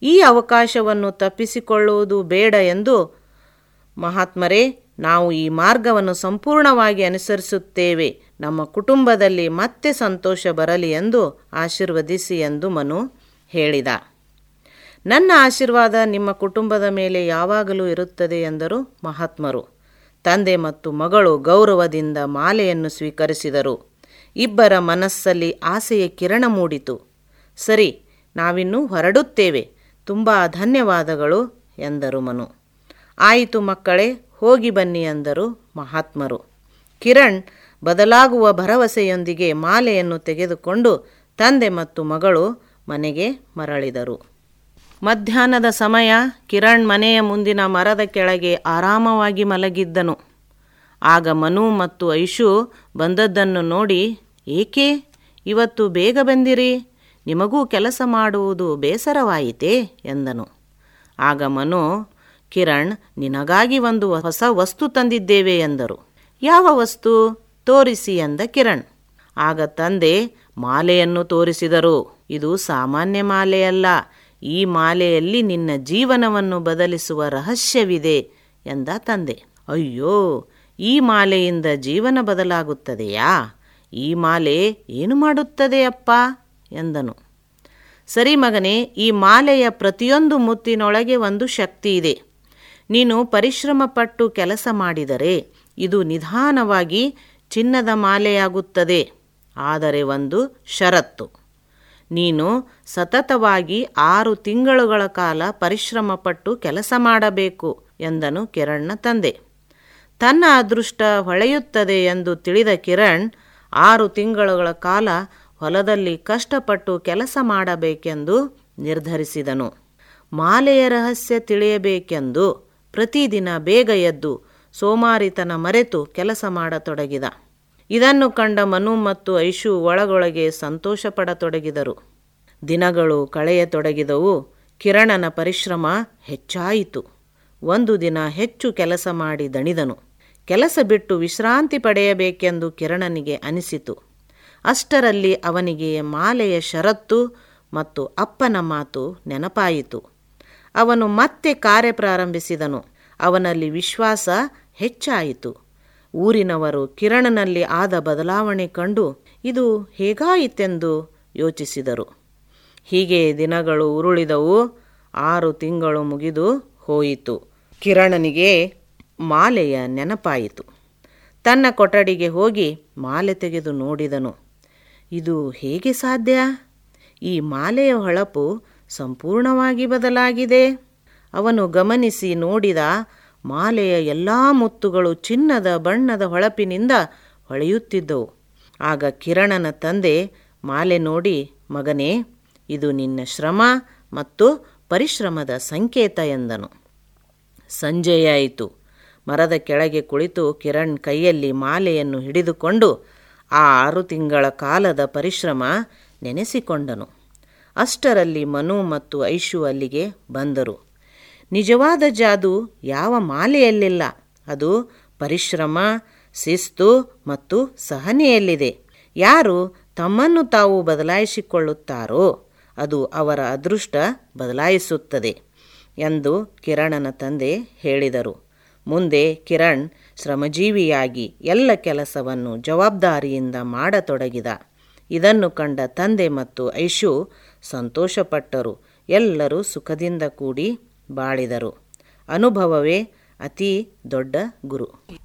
ಈ ಅವಕಾಶವನ್ನು ತಪ್ಪಿಸಿಕೊಳ್ಳುವುದು ಬೇಡ ಎಂದು ಮಹಾತ್ಮರೇ ನಾವು ಈ ಮಾರ್ಗವನ್ನು ಸಂಪೂರ್ಣವಾಗಿ ಅನುಸರಿಸುತ್ತೇವೆ ನಮ್ಮ ಕುಟುಂಬದಲ್ಲಿ ಮತ್ತೆ ಸಂತೋಷ ಬರಲಿ ಎಂದು ಆಶೀರ್ವದಿಸಿ ಎಂದು ಮನು ಹೇಳಿದ ನನ್ನ ಆಶೀರ್ವಾದ ನಿಮ್ಮ ಕುಟುಂಬದ ಮೇಲೆ ಯಾವಾಗಲೂ ಇರುತ್ತದೆ ಎಂದರು ಮಹಾತ್ಮರು ತಂದೆ ಮತ್ತು ಮಗಳು ಗೌರವದಿಂದ ಮಾಲೆಯನ್ನು ಸ್ವೀಕರಿಸಿದರು ಇಬ್ಬರ ಮನಸ್ಸಲ್ಲಿ ಆಸೆಯ ಕಿರಣ ಮೂಡಿತು ಸರಿ ನಾವಿನ್ನೂ ಹೊರಡುತ್ತೇವೆ ತುಂಬ ಧನ್ಯವಾದಗಳು ಎಂದರು ಮನು ಆಯಿತು ಮಕ್ಕಳೇ ಹೋಗಿ ಬನ್ನಿ ಎಂದರು ಮಹಾತ್ಮರು ಕಿರಣ್ ಬದಲಾಗುವ ಭರವಸೆಯೊಂದಿಗೆ ಮಾಲೆಯನ್ನು ತೆಗೆದುಕೊಂಡು ತಂದೆ ಮತ್ತು ಮಗಳು ಮನೆಗೆ ಮರಳಿದರು ಮಧ್ಯಾಹ್ನದ ಸಮಯ ಕಿರಣ್ ಮನೆಯ ಮುಂದಿನ ಮರದ ಕೆಳಗೆ ಆರಾಮವಾಗಿ ಮಲಗಿದ್ದನು ಆಗ ಮನು ಮತ್ತು ಐಶು ಬಂದದ್ದನ್ನು ನೋಡಿ ಏಕೆ ಇವತ್ತು ಬೇಗ ಬಂದಿರಿ ನಿಮಗೂ ಕೆಲಸ ಮಾಡುವುದು ಬೇಸರವಾಯಿತೇ ಎಂದನು ಆಗ ಮನು ಕಿರಣ್ ನಿನಗಾಗಿ ಒಂದು ಹೊಸ ವಸ್ತು ತಂದಿದ್ದೇವೆ ಎಂದರು ಯಾವ ವಸ್ತು ತೋರಿಸಿ ಎಂದ ಕಿರಣ್ ಆಗ ತಂದೆ ಮಾಲೆಯನ್ನು ತೋರಿಸಿದರು ಇದು ಸಾಮಾನ್ಯ ಮಾಲೆಯಲ್ಲ ಈ ಮಾಲೆಯಲ್ಲಿ ನಿನ್ನ ಜೀವನವನ್ನು ಬದಲಿಸುವ ರಹಸ್ಯವಿದೆ ಎಂದ ತಂದೆ ಅಯ್ಯೋ ಈ ಮಾಲೆಯಿಂದ ಜೀವನ ಬದಲಾಗುತ್ತದೆಯಾ ಈ ಮಾಲೆ ಏನು ಮಾಡುತ್ತದೆ ಅಪ್ಪ ಎಂದನು ಸರಿ ಮಗನೇ ಈ ಮಾಲೆಯ ಪ್ರತಿಯೊಂದು ಮುತ್ತಿನೊಳಗೆ ಒಂದು ಶಕ್ತಿ ಇದೆ ನೀನು ಪರಿಶ್ರಮಪಟ್ಟು ಕೆಲಸ ಮಾಡಿದರೆ ಇದು ನಿಧಾನವಾಗಿ ಚಿನ್ನದ ಮಾಲೆಯಾಗುತ್ತದೆ ಆದರೆ ಒಂದು ಷರತ್ತು ನೀನು ಸತತವಾಗಿ ಆರು ತಿಂಗಳುಗಳ ಕಾಲ ಪರಿಶ್ರಮಪಟ್ಟು ಕೆಲಸ ಮಾಡಬೇಕು ಎಂದನು ಕಿರಣ್ನ ತಂದೆ ತನ್ನ ಅದೃಷ್ಟ ಹೊಳೆಯುತ್ತದೆ ಎಂದು ತಿಳಿದ ಕಿರಣ್ ಆರು ತಿಂಗಳುಗಳ ಕಾಲ ಹೊಲದಲ್ಲಿ ಕಷ್ಟಪಟ್ಟು ಕೆಲಸ ಮಾಡಬೇಕೆಂದು ನಿರ್ಧರಿಸಿದನು ಮಾಲೆಯ ರಹಸ್ಯ ತಿಳಿಯಬೇಕೆಂದು ಪ್ರತಿದಿನ ಬೇಗ ಎದ್ದು ಸೋಮಾರಿತನ ಮರೆತು ಕೆಲಸ ಮಾಡತೊಡಗಿದ ಇದನ್ನು ಕಂಡ ಮನು ಮತ್ತು ಐಶು ಒಳಗೊಳಗೆ ಸಂತೋಷ ಪಡತೊಡಗಿದರು ದಿನಗಳು ಕಳೆಯತೊಡಗಿದವು ಕಿರಣನ ಪರಿಶ್ರಮ ಹೆಚ್ಚಾಯಿತು ಒಂದು ದಿನ ಹೆಚ್ಚು ಕೆಲಸ ಮಾಡಿ ದಣಿದನು ಕೆಲಸ ಬಿಟ್ಟು ವಿಶ್ರಾಂತಿ ಪಡೆಯಬೇಕೆಂದು ಕಿರಣನಿಗೆ ಅನಿಸಿತು ಅಷ್ಟರಲ್ಲಿ ಅವನಿಗೆ ಮಾಲೆಯ ಷರತ್ತು ಮತ್ತು ಅಪ್ಪನ ಮಾತು ನೆನಪಾಯಿತು ಅವನು ಮತ್ತೆ ಕಾರ್ಯ ಪ್ರಾರಂಭಿಸಿದನು ಅವನಲ್ಲಿ ವಿಶ್ವಾಸ ಹೆಚ್ಚಾಯಿತು ಊರಿನವರು ಕಿರಣನಲ್ಲಿ ಆದ ಬದಲಾವಣೆ ಕಂಡು ಇದು ಹೇಗಾಯಿತೆಂದು ಯೋಚಿಸಿದರು ಹೀಗೆ ದಿನಗಳು ಉರುಳಿದವು ಆರು ತಿಂಗಳು ಮುಗಿದು ಹೋಯಿತು ಕಿರಣನಿಗೆ ಮಾಲೆಯ ನೆನಪಾಯಿತು ತನ್ನ ಕೊಠಡಿಗೆ ಹೋಗಿ ಮಾಲೆ ತೆಗೆದು ನೋಡಿದನು ಇದು ಹೇಗೆ ಸಾಧ್ಯ ಈ ಮಾಲೆಯ ಹೊಳಪು ಸಂಪೂರ್ಣವಾಗಿ ಬದಲಾಗಿದೆ ಅವನು ಗಮನಿಸಿ ನೋಡಿದ ಮಾಲೆಯ ಎಲ್ಲ ಮುತ್ತುಗಳು ಚಿನ್ನದ ಬಣ್ಣದ ಹೊಳಪಿನಿಂದ ಹೊಳೆಯುತ್ತಿದ್ದವು ಆಗ ಕಿರಣನ ತಂದೆ ಮಾಲೆ ನೋಡಿ ಮಗನೇ ಇದು ನಿನ್ನ ಶ್ರಮ ಮತ್ತು ಪರಿಶ್ರಮದ ಸಂಕೇತ ಎಂದನು ಸಂಜೆಯಾಯಿತು ಮರದ ಕೆಳಗೆ ಕುಳಿತು ಕಿರಣ್ ಕೈಯಲ್ಲಿ ಮಾಲೆಯನ್ನು ಹಿಡಿದುಕೊಂಡು ಆ ಆರು ತಿಂಗಳ ಕಾಲದ ಪರಿಶ್ರಮ ನೆನೆಸಿಕೊಂಡನು ಅಷ್ಟರಲ್ಲಿ ಮನು ಮತ್ತು ಐಶು ಅಲ್ಲಿಗೆ ಬಂದರು ನಿಜವಾದ ಜಾದು ಯಾವ ಮಾಲೆಯಲ್ಲಿಲ್ಲ ಅದು ಪರಿಶ್ರಮ ಶಿಸ್ತು ಮತ್ತು ಸಹನೆಯಲ್ಲಿದೆ ಯಾರು ತಮ್ಮನ್ನು ತಾವು ಬದಲಾಯಿಸಿಕೊಳ್ಳುತ್ತಾರೋ ಅದು ಅವರ ಅದೃಷ್ಟ ಬದಲಾಯಿಸುತ್ತದೆ ಎಂದು ಕಿರಣನ ತಂದೆ ಹೇಳಿದರು ಮುಂದೆ ಕಿರಣ್ ಶ್ರಮಜೀವಿಯಾಗಿ ಎಲ್ಲ ಕೆಲಸವನ್ನು ಜವಾಬ್ದಾರಿಯಿಂದ ಮಾಡತೊಡಗಿದ ಇದನ್ನು ಕಂಡ ತಂದೆ ಮತ್ತು ಐಶು ಸಂತೋಷಪಟ್ಟರು ಎಲ್ಲರೂ ಸುಖದಿಂದ ಕೂಡಿ ಬಾಳಿದರು ಅನುಭವವೇ ಅತಿ ದೊಡ್ಡ ಗುರು